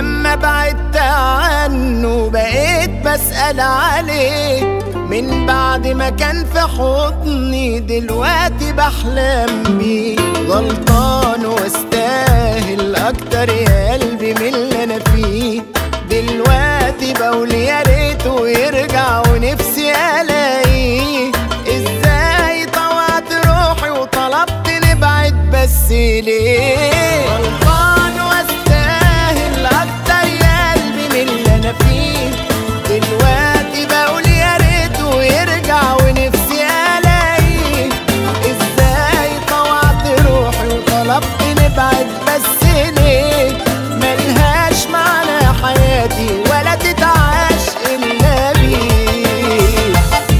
ولما بعدت عنه بقيت بسأل عليه من بعد ما كان في حضني دلوقتي بحلم بيه غلطان واستاهل اكتر يا قلبي من اللي انا فيه دلوقتي بقول يا ريته يرجع ونفسي الاقيه ازاي طوعت روحي وطلبت نبعد بس ليه غلطان واستاهل اكتر يا قلبي من اللي انا فيه دلوقتي بقول يا ريته يرجع ونفسي الاقيه ازاي طوعت روحي وطلبت نبعد بس ليه ملهاش معنى حياتي ولا تتعاش الا بيه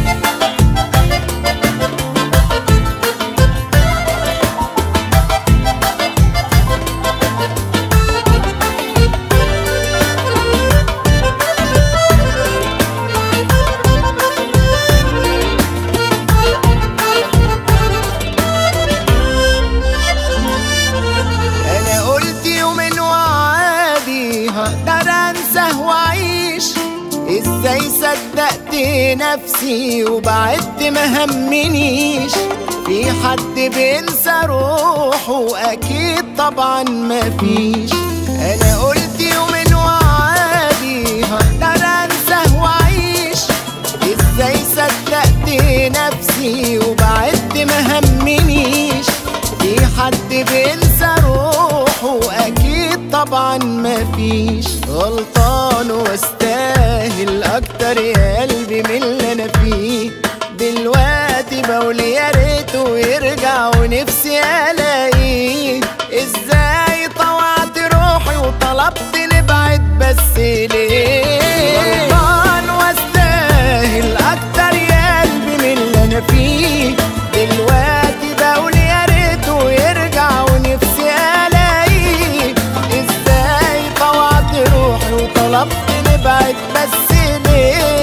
انا قلت يومين وعادي هقدر انساه واعيش ازاي صدقت نفسي وبعدت ما همنيش في حد بينسى روحه اكيد طبعا مفيش انا قلت يومين وعادي هقدر انساه واعيش ازاي صدقت نفسي وبعدت ما همنيش في حد بينسى روحه اكيد طبعا مفيش غلطان واستاهل اكتر يا قلبي من اللي انا فيه دلوقتي بقول يا ريته يرجع ونفسي الاقيه ازاي طوعت روحي وطلبت نبعد بس ليه غلطان واستاهل اكتر يا قلبي من اللي انا فيه دلوقتي بقول يا ريته يرجع ونفسي الاقيه ازاي طوعت روحي وطلبت نبعد بس ليه